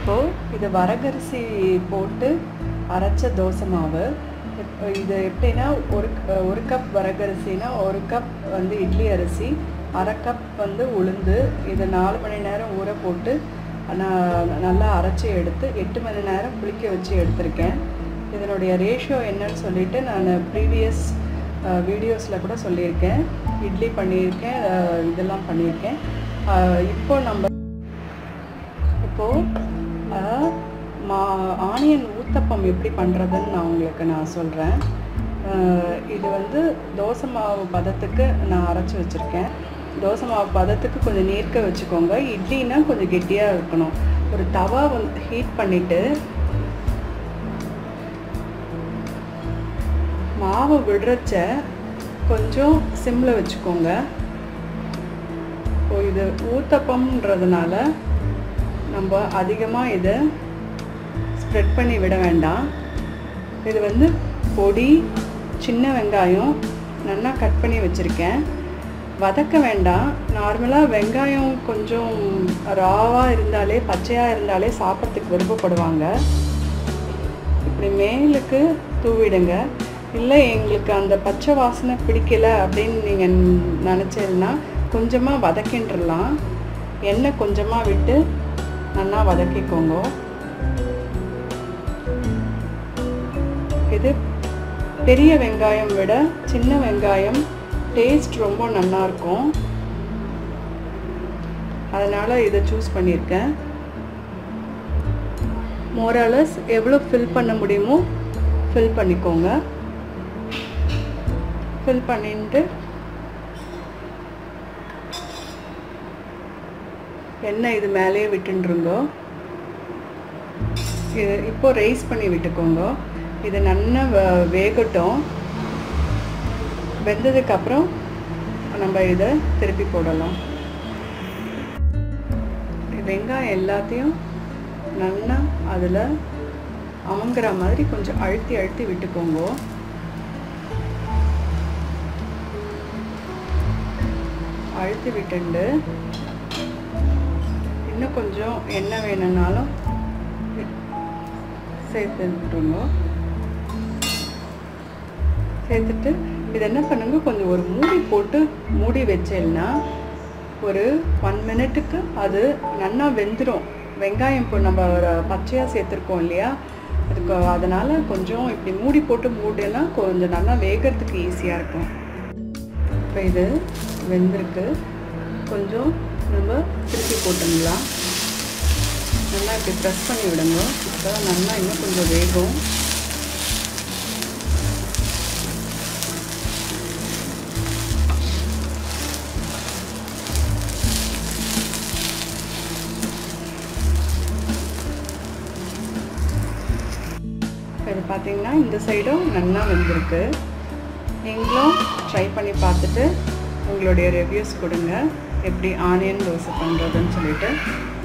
இப்போது இது வரகரிசி போட்டு அரைச்ச தோசை மாவு இப்போ இது எப்படின்னா ஒரு ஒரு கப் வரகரிசினா ஒரு கப் வந்து இட்லி அரிசி அரை கப் வந்து உளுந்து இதை நாலு மணி நேரம் ஊற போட்டு நான் நல்லா அரைச்சி எடுத்து எட்டு மணி நேரம் புளிக்க வச்சு எடுத்திருக்கேன் இதனுடைய ரேஷியோ என்னன்னு சொல்லிட்டு நான் ப்ரீவியஸ் வீடியோஸில் கூட சொல்லியிருக்கேன் இட்லி பண்ணியிருக்கேன் அஹ், இதெல்லாம் பண்ணியிருக்கேன் அஹ், இப்போ நம்ம இப்போது மா ஆனியன் ஊத்தப்பம் எப்படி பண்ணுறதுன்னு நான் உங்களுக்கு நான் சொல்கிறேன் இது வந்து தோசை மாவு பதத்துக்கு நான் அரைச்சி வச்சுருக்கேன் தோசை மாவு பதத்துக்கு கொஞ்சம் நீர்க்க வச்சுக்கோங்க இட்லினா கொஞ்சம் கெட்டியாக இருக்கணும் ஒரு தவா வந்து ஹீட் பண்ணிவிட்டு மாவு விடுறச்ச கொஞ்சம் சிம்மில் வச்சுக்கோங்க இப்போ இது ஊத்தப்பம்ன்றதுனால நம்ம அதிகமாக இதை ஸ்ப்ரெட் பண்ணி விட வேண்டாம் இது வந்து பொடி சின்ன வெங்காயம் நல்லா கட் பண்ணி வச்சுருக்கேன் வதக்க வேண்டாம் நார்மலாக வெங்காயம் கொஞ்சம் ராவாக இருந்தாலே பச்சையாக இருந்தாலே சாப்பிட்றதுக்கு விருப்பப்படுவாங்க இப்படி மேலுக்கு தூவிடுங்க இல்லை எங்களுக்கு அந்த பச்சை வாசனை பிடிக்கல அப்படின்னு நீங்கள் நினச்சீங்கன்னா கொஞ்சமாக வதக்கின்றலாம் எண்ணெய் கொஞ்சமாக விட்டு நல்லா வதக்கிக்கோங்க இது பெரிய வெங்காயம் விட சின்ன வெங்காயம் டேஸ்ட் ரொம்ப நல்லா இருக்கும் அதனால் இதை சூஸ் பண்ணியிருக்கேன் மோரலஸ் எவ்வளோ ஃபில் பண்ண முடியுமோ ஃபில் பண்ணிக்கோங்க ஃபில் பண்ணிட்டு எண்ணெய் இது மேலேயே விட்டுருங்க இது இப்போ ரைஸ் பண்ணி விட்டுக்கோங்க இது நல்லா வ- வேகட்டும் வெந்ததுக்கப்புறம் நம்ம இதை திருப்பி போடலாம் வெங்காயம் எல்லாத்தையும் நல்லா அதில் அமுங்குற மாதிரி கொஞ்சம் அழுத்தி அழுத்தி விட்டுக்கோங்க அழுத்தி விட்டுண்டு இன்னும் கொஞ்சம் எண்ணெய் வேணும்னாலும் சேர்த்து விட்டுருங்க சேர்த்துட்டு இது என்ன பண்ணுங்க கொஞ்சம் ஒரு மூடி போட்டு மூடி வச்சேன்னா ஒரு ஒன் மினிட்டுக்கு அது நல்லா வெந்துடும் வெங்காயம் இப்போ நம்ம ஒரு பச்சையாக சேர்த்துருக்கோம் இல்லையா அதுக்கு அதனால் கொஞ்சம் இப்படி மூடி போட்டு மூடினா கொஞ்சம் நல்லா வேகிறதுக்கு ஈஸியாக இருக்கும் இப்போ இது வெந்திருக்கு கொஞ்சம் நம்ம திருப்பி போட்டுங்களா நல்லா இப்படி ப்ரெஸ் பண்ணி விடுங்க அப்போ நல்லா இன்னும் கொஞ்சம் வேகும் இது பார்த்தீங்கன்னா இந்த சைடும் நல்லா வெந்திருக்கு நீங்களும் ட்ரை பண்ணி பார்த்துட்டு உங்களுடைய ரிவ்யூஸ் கொடுங்க எப்படி ஆனியன் தோசை பண்ணுறதுன்னு சொல்லிட்டு